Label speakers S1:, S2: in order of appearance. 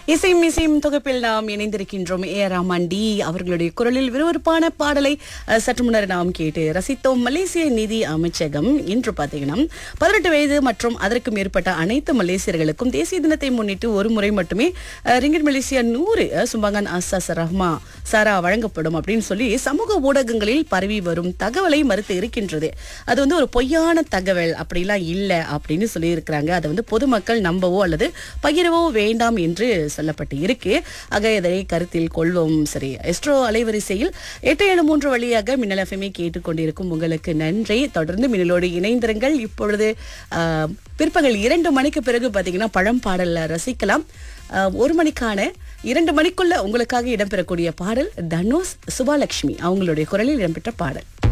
S1: இசையும் இசையும் தொகுப்பில் நாம் இணைந்திருக்கின்றோம் ஏ ரஹ்மான் டி அவர்களுடைய குரலில் விறுவிறுப்பான பாடலை அஹ், சற்று முன்னர் நாம் கேட்டு ரசித்தோம் மலேசிய நிதி அமைச்சகம் இன்று பார்த்தீங்கன்னா பதினெட்டு வயது மற்றும் அதற்கு மேற்பட்ட அனைத்து மலேசியர்களுக்கும் தேசிய தினத்தை முன்னிட்டு ஒரு முறை மட்டுமே அஹ், ரிங்கிட் மலேசியா நூறு அஹ், சும்பங்கன் அசாஸ் ரஹ்மா சாரா வழங்கப்படும் அப்படின்னு சொல்லி சமூக ஊடகங்களில் பரவி வரும் தகவலை மறுத்து இருக்கின்றது அது வந்து ஒரு பொய்யான தகவல் அப்படிலாம் இல்லை அப்படின்னு சொல்லி இருக்கிறாங்க அதை வந்து பொதுமக்கள் நம்பவோ அல்லது பகிரவோ வேண்டாம் என்று சொல்லப்பட்டு இருக்கு ஆக இதனை கருத்தில் கொள்வோம் சரி எஸ்ட்ரோ அலைவரிசையில் எட்டு ஏழு மூன்று வழியாக மின்னல் எஃப்எம்ஐ கேட்டுக்கொண்டிருக்கும் உங்களுக்கு நன்றி தொடர்ந்து மின்னலோடு இணைந்திருங்கள் இப்பொழுது ஆஹ், பிற்பகல் இரண்டு மணிக்கு பிறகு பார்த்தீங்கன்னா பழம் பாடல்ல ரசிக்கலாம் ஆஹ், ஒரு மணிக்கான இரண்டு மணிக்குள்ள உங்களுக்காக இடம்பெறக்கூடிய பாடல் தனுஷ் சுபாலட்சுமி அவங்களுடைய குரலில் இடம்பெற்ற பாடல்